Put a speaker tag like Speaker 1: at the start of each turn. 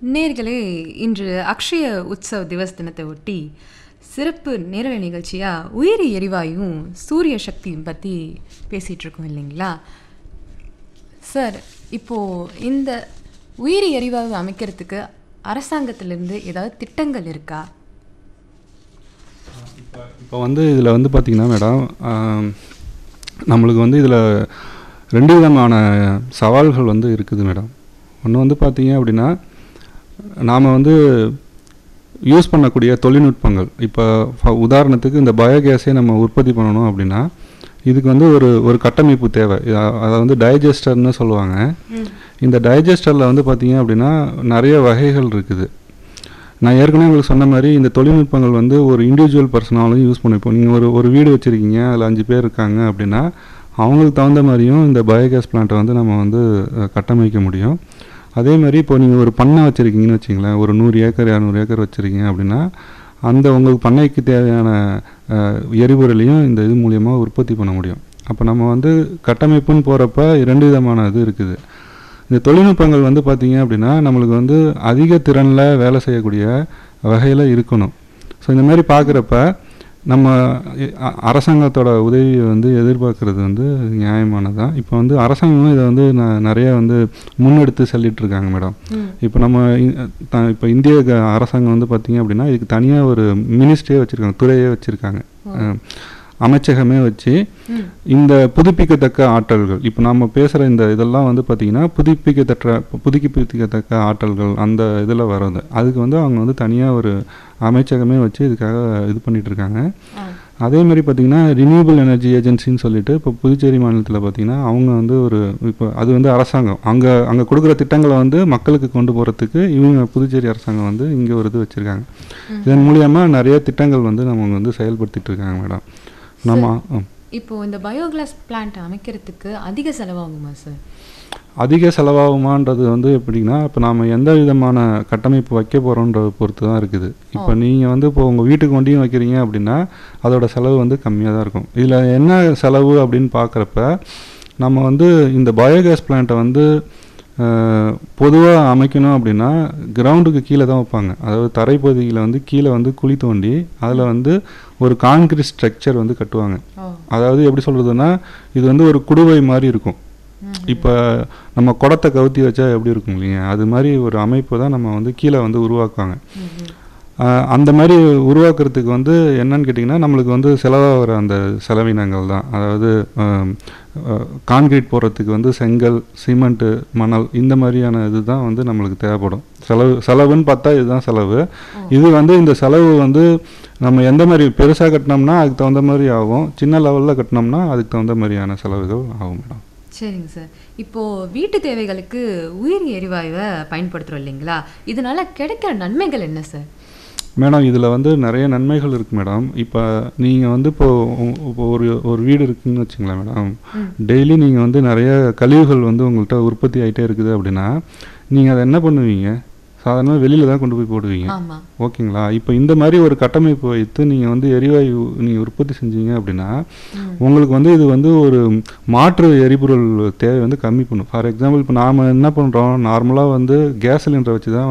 Speaker 1: நேர்களே இன்று அக்ஷய உற்சவ் திவஸ் தினத்தை ஒட்டி சிறப்பு நேரலை நிகழ்ச்சியாக உயிரி எரிவாயும் சூரிய சக்தியும் பற்றி பேசிகிட்டு இருக்கோம் இல்லைங்களா சார் இப்போது இந்த உயிரி எரிவாயு அமைக்கிறதுக்கு அரசாங்கத்திலிருந்து ஏதாவது திட்டங்கள் இருக்கா
Speaker 2: இப்போ வந்து இதில் வந்து பார்த்திங்கன்னா மேடம் ஆம், நம்மளுக்கு வந்து இதில் ரெண்டு விதமான சவால்கள் வந்து இருக்குது மேடம் ஒன்று வந்து பார்த்தீங்க அப்படின்னா நாம் வந்து யூஸ் பண்ணக்கூடிய தொழில்நுட்பங்கள் இப்போ ஃப- உதாரணத்துக்கு இந்த பயோகேஸை நம்ம உற்பத்தி பண்ணணும் அப்படின்னா இதுக்கு வந்து ஒரு ஒரு கட்டமைப்பு தேவை இத- அதை வந்து டைஜஸ்டர்னு சொல்லுவாங்க இந்த டைஜஸ்டரில் வந்து பார்த்தீங்க அப்படின்னா நிறைய வகைகள் இருக்குது நான் ஏற்கனவே உங்களுக்கு சொன்ன மாதிரி இந்த தொழில்நுட்பங்கள் வந்து ஒரு இண்டிவிஜுவல் பர்சனாலும் யூஸ் பண்ணிப்போம் நீங்கள் ஒரு ஒரு வீடு வச்சுருக்கீங்க அதில் அஞ்சு பேர் இருக்காங்க அப்படின்னா அவங்களுக்கு தகுந்த மாதிரியும் இந்த பயோகேஸ் பிளான்ட்டை வந்து நம்ம வந்து அஹ், கட்டமைக்க முடியும் அதே மாதிரி இப்போ நீங்கள் ஒரு பண்ணை வச்சுருக்கீங்கன்னு வச்சிங்களேன் ஒரு நூறு ஏக்கர் இரநூறு ஏக்கர் வச்சுருக்கீங்க அப்படின்னா அந்த உங்களுக்கு பண்ணைக்கு தேவையான அஹ், எரிபொருளையும் இந்த இது மூலியமாக உற்பத்தி பண்ண முடியும் அப்போ நம்ம வந்து கட்டமைப்புன்னு போகிறப்ப இரண்டு விதமான இது இருக்குது இந்த தொழில்நுட்பங்கள் வந்து பார்த்தீங்க அப்படின்னா நம்மளுக்கு வந்து அதிக திறனில் வேலை செய்யக்கூடிய வகையில் இருக்கணும் ஸோ இந்த மாதிரி பார்க்குறப்ப நம்ம இ- அ- அரசாங்கத்தோட உதவியை வந்து எதிர்பார்க்கறது வந்து நியாயமானது தான் இப்போ வந்து அரசாங்கமும் இதை வந்து ந- நிறைய வந்து முன்னெடுத்து செல்லிட்டு இருக்காங்க மேடம் இப்போ நம்ம இ- த- இப்போ இந்திய க- அரசாங்கம் வந்து பார்த்தீங்க அப்படின்னா இதுக்கு தனியாக ஒரு மினிஸ்ட்ரியே வச்சுருக்காங்க துறையே வச்சுருக்காங்க அமைச்சகமே வச்சு
Speaker 1: ம்
Speaker 2: இந்த புதுப்பிக்கத்தக்க ஆற்றல்கள் இப்போ நம்ம பேசுகிற இந்த இதெல்லாம் வந்து பார்த்திங்கன்னா புதுப்பிக்கத்தக்க புதுப்பிக்கத்தக்க ஆற்றல்கள் அந்த இதில் வர்றது அதுக்கு வந்து அவங்க வந்து தனியாக ஒரு அமைச்சகமே வச்சு இதுக்காக இது பண்ணிட்டு இருக்காங்க
Speaker 1: ஆ
Speaker 2: அதே மாதிரி பார்த்திங்கன்னா ரினியூபிள் எனர்ஜி ஏஜென்சின்னு சொல்லிட்டு இப்போ புதுச்சேரி மாநிலத்தில் பார்த்திங்கன்னா அவங்க வந்து ஒரு இப்போ அது வந்து அரசாங்கம் அங்கே அங்கே கொடுக்குற திட்டங்களை வந்து மக்களுக்கு கொண்டு போகிறதுக்கு இவங்க புதுச்சேரி அரசாங்கம் வந்து இங்கே ஒரு இது வச்சுருக்காங்க இதன் மூலியமாக நிறைய திட்டங்கள் வந்து நம்ம வந்து செயல்படுத்திட்டு இருக்காங்க மேடம் நம்ம ம்.
Speaker 1: இப்போ இந்த பயோகிளாஸ் பிளான்ட் அமைக்கிறதுக்கு அதிக செலவாகுமா சார்
Speaker 2: அதிக செலவாகுமான்றது வந்து எப்படின்னா இப்போ நாம் எந்த விதமான கட்டமைப்பு வைக்க போகிறோன்றத பொறுத்து தான் இருக்குது இப்போ நீங்கள் வந்து இப்போ உங்கள் வீட்டுக்கு வண்டியும் வைக்கிறீங்க அப்படின்னா அதோட செலவு வந்து கம்மியாக தான் இருக்கும் இதில் என்ன செலவு அப்படின்னு பார்க்குறப்ப நம்ம வந்து இந்த பயோகேஸ் பிளான்ட்டை வந்து பொதுவாக அமைக்கணும் அப்படின்னா கிரவுண்டுக்கு கீழே தான் வைப்பாங்க அதாவது தரைப்பகுதியில் வந்து கீழே வந்து குழி தோண்டி அதில் வந்து ஒரு கான்கிரீட் ஸ்ட்ரக்சர் வந்து கட்டுவாங்க
Speaker 1: ஓ
Speaker 2: அதாவது எப்படி சொல்கிறதுனா இது வந்து ஒரு குடுவை மாதிரி இருக்கும் இப்போ நம்ம குடத்தை கவுத்தி வச்சா எப்படி இருக்கும் இல்லைங்க அது மாதிரி ஒரு அமைப்பு தான் நம்ம வந்து கீழே வந்து உருவாக்குவாங்க ஆஹ் அந்த மாதிரி உருவாக்குறதுக்கு வந்து என்னன்னு கேட்டிங்கன்னா நம்மளுக்கு வந்து செலவாகிற அந்த செலவினங்கள் தான் அதாவது கான்கிரீட் போடுறதுக்கு வந்து செங்கல் சிமெண்ட்டு மணல் இந்த மாதிரியான இது தான் வந்து நம்மளுக்கு தேவைப்படும் செலவு செலவுன்னு பார்த்தா இதுதான் செலவு இது வந்து இந்த செலவு வந்து நம்ம எந்த மாதிரி பெருசாக கட்டினோம்னா அதுக்கு தகுந்த மாதிரி ஆகும் சின்ன லெவலில் கட்டினோம்னா அதுக்கு தகுந்த மாதிரியான செலவுகள் ஆகும் மேடம்
Speaker 1: சரிங்க சார் இப்போ வீட்டு தேவைகளுக்கு உயிரி எரிவாயுவை பயன்படுத்துகிறோம் இல்லைங்களா இதனால கிடைக்கிற நன்மைகள் என்ன சார்
Speaker 2: மேடம் இதில் வந்து நிறைய நன்மைகள் இருக்குது மேடம் இப்போ நீங்கள் வந்து இப்போ உ- இப்போ ஒரு ஒரு வீடு இருக்குன்னு வச்சுங்களேன் மேடம் டெய்லி நீங்கள் வந்து நிறைய கழிவுகள் வந்து உங்கள்கிட்ட உற்பத்தி ஆகிட்டே இருக்குது அப்படின்னா நீங்கள் அதை என்ன பண்ணுவீங்க சாதாரணமாக வெளியில் தான் கொண்டு போய் போடுவீங்க
Speaker 1: ஆமா
Speaker 2: ஓகேங்களா இப்போ இந்த மாதிரி ஒரு கட்டமைப்பு வைத்து நீங்கள் வந்து எரிவாயு நீங்கள் உற்பத்தி செஞ்சீங்க அப்படின்னா உங்களுக்கு வந்து இது வந்து ஒரு மாற்று எரிபொருள் தேவை வந்து கம்மி பண்ணும் ஃபார் எக்ஸாம்பிள் இப்போ நாம் என்ன பண்ணுறோம் நார்மலாக வந்து கேஸ் சிலிண்டரை வச்சு தான்